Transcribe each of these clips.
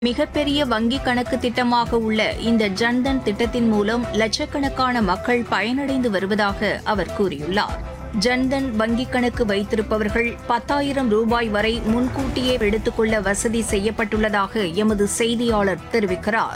மிகப்பெரிய வங்கி கணக்கு திட்டமாக உள்ள இந்த ஜன்தன் திட்டத்தின் மூலம் லட்சக்கணக்கான மக்கள் பயனடைந்து வருவதாக அவர் கூறியுள்ளார் ஜன்தன் வங்கிக் கணக்கு வைத்திருப்பவர்கள் பத்தாயிரம் ரூபாய் வரை முன்கூட்டியே எடுத்துக்கொள்ள வசதி செய்யப்பட்டுள்ளதாக எமது செய்தியாளர் தெரிவிக்கிறார்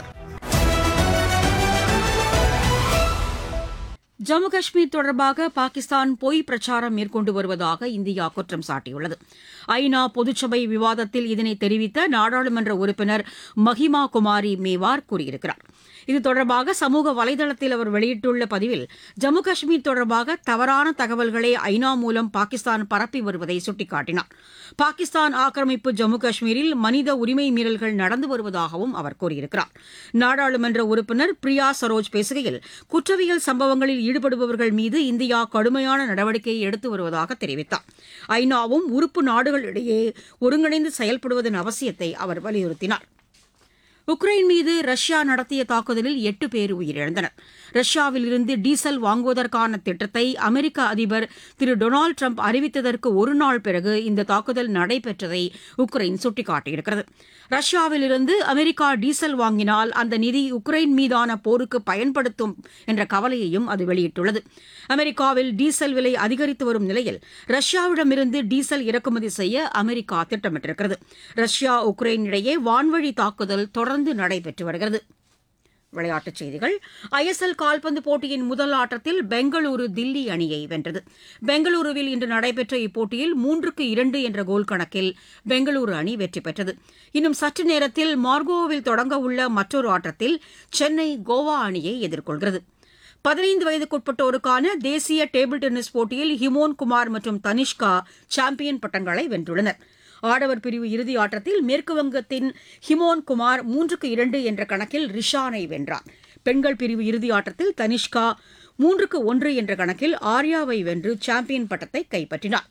ஜம்மு காஷ்மீர் தொடர்பாக பாகிஸ்தான் பொய் பிரச்சாரம் மேற்கொண்டு வருவதாக இந்தியா குற்றம் சாட்டியுள்ளது ஐநா பொதுச்சபை விவாதத்தில் இதனை தெரிவித்த நாடாளுமன்ற உறுப்பினர் மஹிமா குமாரி மேவார் கூறியிருக்கிறார் இது தொடர்பாக சமூக வலைதளத்தில் அவர் வெளியிட்டுள்ள பதிவில் ஜம்மு காஷ்மீர் தொடர்பாக தவறான தகவல்களை ஐநா மூலம் பாகிஸ்தான் பரப்பி வருவதை சுட்டிக்காட்டினார் பாகிஸ்தான் ஆக்கிரமிப்பு ஜம்மு காஷ்மீரில் மனித உரிமை மீறல்கள் நடந்து வருவதாகவும் அவர் கூறியிருக்கிறார் நாடாளுமன்ற உறுப்பினர் பிரியா சரோஜ் பேசுகையில் குற்றவியல் சம்பவங்களில் ஈடுபடுபவர்கள் மீது இந்தியா கடுமையான நடவடிக்கையை எடுத்து வருவதாக தெரிவித்தார் ஐநாவும் உறுப்பு நாடுகளிடையே ஒருங்கிணைந்து செயல்படுவதன் அவசியத்தை அவர் வலியுறுத்தினார் உக்ரைன் மீது ரஷ்யா நடத்திய தாக்குதலில் எட்டு பேர் உயிரிழந்தனர் ரஷ்யாவிலிருந்து டீசல் வாங்குவதற்கான திட்டத்தை அமெரிக்க அதிபர் திரு டொனால்டு ட்ரம்ப் அறிவித்ததற்கு ஒரு நாள் பிறகு இந்த தாக்குதல் நடைபெற்றதை உக்ரைன் சுட்டிக்காட்டியிருக்கிறது ரஷ்யாவிலிருந்து அமெரிக்கா டீசல் வாங்கினால் அந்த நிதி உக்ரைன் மீதான போருக்கு பயன்படுத்தும் என்ற கவலையையும் அது வெளியிட்டுள்ளது அமெரிக்காவில் டீசல் விலை அதிகரித்து வரும் நிலையில் ரஷ்யாவிடமிருந்து டீசல் இறக்குமதி செய்ய அமெரிக்கா திட்டமிட்டிருக்கிறது ரஷ்யா உக்ரைன் இடையே வான்வழி தாக்குதல் தொடர்ந்து நடைபெற்று வருகிறது விளையாட்டுச் செய்திகள் ஐஎஸ்எல் கால்பந்து போட்டியின் முதல் ஆட்டத்தில் பெங்களூரு தில்லி அணியை வென்றது பெங்களூருவில் இன்று நடைபெற்ற இப்போட்டியில் மூன்றுக்கு இரண்டு என்ற கோல் கணக்கில் பெங்களூரு அணி வெற்றி பெற்றது இன்னும் சற்று நேரத்தில் மார்கோவில் தொடங்க உள்ள மற்றொரு ஆட்டத்தில் சென்னை கோவா அணியை எதிர்கொள்கிறது பதினைந்து வயதுக்குட்பட்டோருக்கான தேசிய டேபிள் டென்னிஸ் போட்டியில் ஹிமோன் குமார் மற்றும் தனிஷ்கா சாம்பியன் பட்டங்களை வென்றுள்ளனர் ஆடவர் பிரிவு இறுதி ஆட்டத்தில் மேற்குவங்கத்தின் ஹிமோன் குமார் மூன்றுக்கு இரண்டு என்ற கணக்கில் ரிஷானை வென்றார் பெண்கள் பிரிவு இறுதி ஆட்டத்தில் தனிஷ்கா மூன்றுக்கு ஒன்று என்ற கணக்கில் ஆர்யாவை வென்று சாம்பியன் பட்டத்தை கைப்பற்றினார்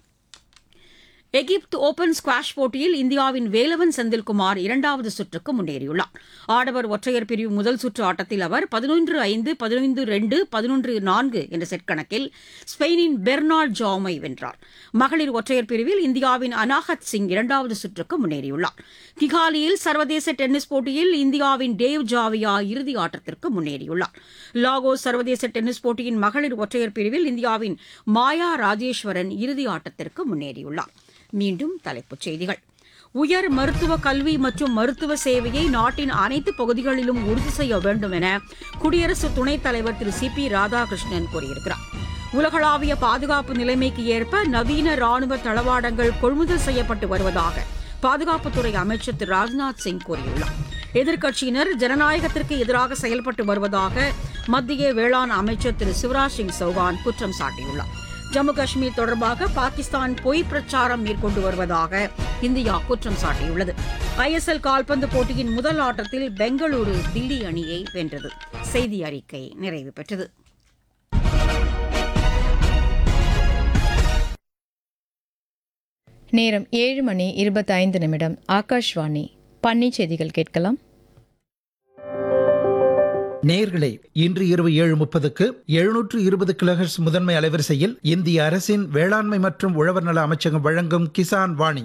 எகிப்து ஓபன் ஸ்குவாஷ் போட்டியில் இந்தியாவின் வேலவன் செந்தில்குமார் இரண்டாவது சுற்றுக்கு முன்னேறியுள்ளார் ஆடவர் ஒற்றையர் பிரிவு முதல் சுற்று ஆட்டத்தில் அவர் பதினொன்று ஐந்து பதினைந்து ரெண்டு பதினொன்று நான்கு என்ற செட் கணக்கில் ஸ்பெயினின் பெர்னார்ட் ஜாமை வென்றார் மகளிர் ஒற்றையர் பிரிவில் இந்தியாவின் அனாஹத் சிங் இரண்டாவது சுற்றுக்கு முன்னேறியுள்ளார் கிகாலியில் சர்வதேச டென்னிஸ் போட்டியில் இந்தியாவின் டேவ் ஜாவியா இறுதி ஆட்டத்திற்கு முன்னேறியுள்ளார் லாகோஸ் சர்வதேச டென்னிஸ் போட்டியின் மகளிர் ஒற்றையர் பிரிவில் இந்தியாவின் மாயா ராஜேஸ்வரன் இறுதி ஆட்டத்திற்கு முன்னேறியுள்ளார் மீண்டும் தலைப்புச் செய்திகள் உயர் மருத்துவ கல்வி மற்றும் மருத்துவ சேவையை நாட்டின் அனைத்து பகுதிகளிலும் உறுதி செய்ய வேண்டும் என குடியரசு துணைத் தலைவர் திரு சி பி ராதாகிருஷ்ணன் கூறியிருக்கிறார் உலகளாவிய பாதுகாப்பு நிலைமைக்கு ஏற்ப நவீன ராணுவ தளவாடங்கள் கொள்முதல் செய்யப்பட்டு வருவதாக பாதுகாப்புத்துறை அமைச்சர் திரு ராஜ்நாத் சிங் கூறியுள்ளார் எதிர்க்கட்சியினர் ஜனநாயகத்திற்கு எதிராக செயல்பட்டு வருவதாக மத்திய வேளாண் அமைச்சர் திரு சிவராஜ் சிங் சௌகான் குற்றம் சாட்டியுள்ளார் ஜம்மு காஷ்மீர் தொடர்பாக பாகிஸ்தான் பொய் பிரச்சாரம் மேற்கொண்டு வருவதாக இந்தியா குற்றம் சாட்டியுள்ளது ஐஎஸ்எல் கால்பந்து போட்டியின் முதல் ஆட்டத்தில் பெங்களூரு தில்லி அணியை வென்றது செய்தி அறிக்கை நிறைவு பெற்றது நேரம் ஏழு மணி இருபத்தைந்து நிமிடம் ஆகாஷ்வாணி பண்ணை செய்திகள் கேட்கலாம் நேயர்களே இன்று இரவு ஏழு முப்பதுக்கு எழுநூற்று இருபது கிலோஹெர்ட்ஸ் முதன்மை அலைவரிசையில் இந்திய அரசின் வேளாண்மை மற்றும் உழவர் நல அமைச்சகம் வழங்கும் கிசான் வாணி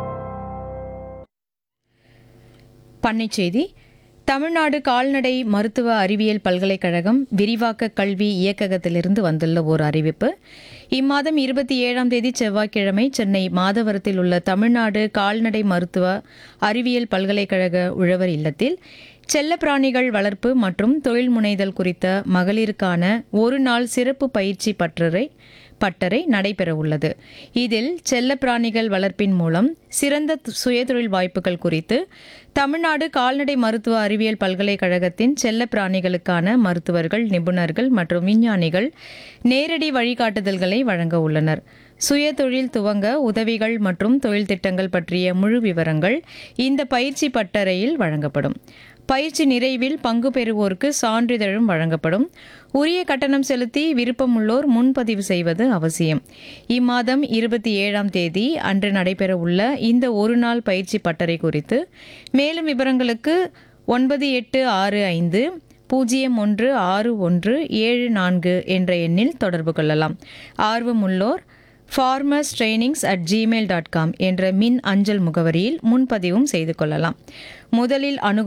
பண்ணை செய்தி தமிழ்நாடு கால்நடை மருத்துவ அறிவியல் பல்கலைக்கழகம் விரிவாக்க கல்வி இயக்ககத்திலிருந்து வந்துள்ள ஓர் அறிவிப்பு இம்மாதம் இருபத்தி ஏழாம் தேதி செவ்வாய்க்கிழமை சென்னை மாதவரத்தில் உள்ள தமிழ்நாடு கால்நடை மருத்துவ அறிவியல் பல்கலைக்கழக உழவர் இல்லத்தில் செல்லப்பிராணிகள் வளர்ப்பு மற்றும் தொழில் முனைதல் குறித்த மகளிருக்கான ஒரு நாள் சிறப்பு பயிற்சி பற்றறை பட்டறை நடைபெற உள்ளது இதில் செல்லப்பிராணிகள் வளர்ப்பின் மூலம் சிறந்த து- சுயதொழில் வாய்ப்புகள் குறித்து தமிழ்நாடு கால்நடை மருத்துவ அறிவியல் பல்கலைக்கழகத்தின் செல்லப்பிராணிகளுக்கான மருத்துவர்கள் நிபுணர்கள் மற்றும் விஞ்ஞானிகள் நேரடி வழிகாட்டுதல்களை வழங்க உள்ளனர் சுயதொழில் துவங்க உதவிகள் மற்றும் தொழில் திட்டங்கள் பற்றிய முழு விவரங்கள் இந்த பயிற்சி பட்டறையில் வழங்கப்படும் பயிற்சி நிறைவில் பங்கு பெறுவோருக்கு சான்றிதழும் வழங்கப்படும் உரிய கட்டணம் செலுத்தி விருப்பமுள்ளோர் முன்பதிவு செய்வது அவசியம் இம்மாதம் இருபத்தி ஏழாம் தேதி அன்று நடைபெற உள்ள இந்த ஒரு நாள் பயிற்சி பட்டறை குறித்து மேலும் விவரங்களுக்கு ஒன்பது எட்டு ஆறு ஐந்து பூஜ்ஜியம் ஒன்று ஆறு ஒன்று ஏழு நான்கு என்ற எண்ணில் தொடர்பு கொள்ளலாம் ஆர்வமுள்ளோர் farmers trainings at Gmail dot com என்ற மின் அஞ்சல் முகவரியில் முன்பதிவும் செய்து கொள்ளலாம் முதலில் அணுகு